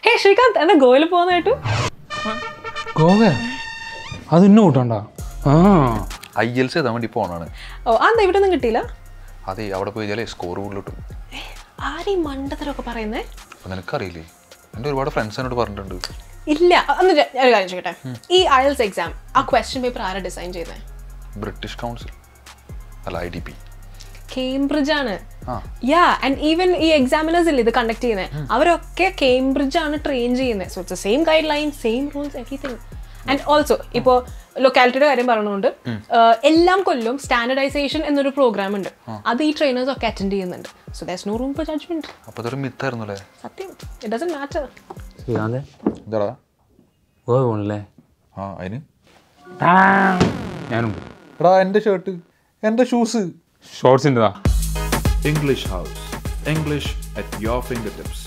ഹേ ശ്രീകാന്ത് എന്നാ ഗോവയിൽ പോകുന്നതായിട്ടു ഗോവ അത് ഇന്ന കൂട്ടണ്ട ആ ഐ എൽ സി എത്താൻ വേണ്ടി പോണാണ് ഓ അതെന്താ ഇവിടെ ഒന്നും കിട്ടിയില്ല അതെ അവിടെ പോയി കഴിഞ്ഞാലേ സ്കോർ കൂടുതൽ കിട്ടും ആരീ മണ്ടത്തരമൊക്കെ പറയുന്നേ അപ്പം നിനക്കറിയില്ലേ എൻ്റെ ഒരുപാട് ഫ്രണ്ട്സ് എന്നോട് പറഞ്ഞിട്ടുണ്ട് ഇല്ല അന്ന് ഞാൻ ഒരു കാര്യം ചോദിക്കട്ടെ ഈ അയൽസ് എക്സാം ആ ക്വസ്റ്റ്യൻ പേപ്പർ ആരാ ഡിസൈൻ ചെയ്തത് ബ്രിട്ടീഷ് കൗൺസിൽ അല്ല ഐ ഡി പി കേംബ്രിഡ്ജ് ആണ് ആ യാ ആൻഡ് ഈവൻ ഈ എക്സാമിനേഴ്സ് ഇല്ലേ ഇത് കണ്ടക്ട് ചെയ്യുന്നത് അവരൊക്കെ കേംബ്രിഡ്ജ് ആണ് ട്രെയിൻ ചെയ്യുന്നത് so it's same guideline same rules everything and also ഇപ്പോൾ ലൊക്കാലിറ്റിയുടെ കാര്യം പറഞ്ഞുകൊണ്ട് ആഹ്, എല്ലാം കൊല്ലം സ്റ്റാൻഡർഡൈസേഷൻ എന്നൊരു പ്രോഗ്രാം ഉണ്ട് അത് ഈ ട്രെയിനേഴ്സ് ഒക്കെ അറ്റൻഡ് ചെയ്യുന്നുണ്ട് so thus no room for judgement അപ്പോൾ അതൊരു മിത്തായിരുന്നു അല്ലേ സത്യം ഇറ്റ് ഡസൻ മാറ്റർ ശ്രീകാന്ത് എന്താടാ ഗോവ പോണല്ലേ ആ അതിന് ഞാനുണ്ട് എടാ എൻ്റെ ഷർട്ട് എൻ്റെ ഷൂസ് ഷോർട്സിൻ്റെതാ English House. English at your fingertips.